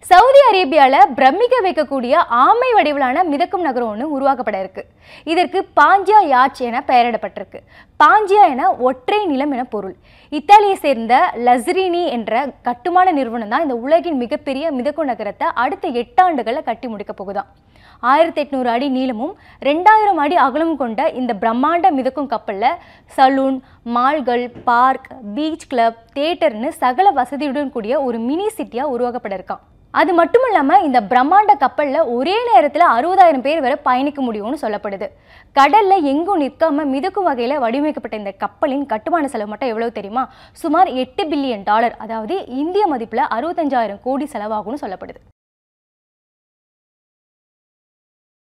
Saudi அரேபியாவில் பிரமிக்க வைக்கக்கூடிய ஆமை வடிவிலான மிதக்கும் நகரம் ஒன்று உருவாக்கப்பட இருக்கு இதற்கு பாஞ்சியா யாச் என பெயரிடப்பட்டிருக்கு பாஞ்சியா என ஒற்றை நிலம் என பொருள் இத்தாலியை சேர்ந்த லஸ்ரினி என்ற கட்டுமான நிறுவனம் தான் இந்த உலகின் மிகப்பெரிய மிதக்கும் நகரத்தை அடுத்த எட்டாண்டுகளில் கட்டி முடிக்க போகுதாம் ஆயிரத்தி எட்நூறு அடி நீளமும் ரெண்டாயிரம் அடி அகலமும் கொண்ட இந்த பிரம்மாண்ட மிதக்கும் கப்பலில் சலூன் மால்கள் பார்க் பீச் கிளப் தேட்டர்னு சகல வசதியுடன் கூடிய ஒரு மினி சிட்டியாக உருவாக்கப்பட இருக்கான் அது மட்டும் இல்லாமல் இந்த பிரம்மாண்ட கப்பலில் ஒரே நேரத்தில் அறுபதாயிரம் பேர் வரை பயணிக்க முடியும்னு சொல்லப்படுது கடலில் எங்கும் நிற்காம மிதக்கும் வகையில் வடிவமைக்கப்பட்ட இந்த கப்பலின் கட்டுமான செலவு மட்டும் எவ்வளவு தெரியுமா சுமார் எட்டு பில்லியன் டாலர் அதாவது இந்திய மதிப்பில் அறுபத்தஞ்சாயிரம் கோடி செலவாகும்னு சொல்லப்படுது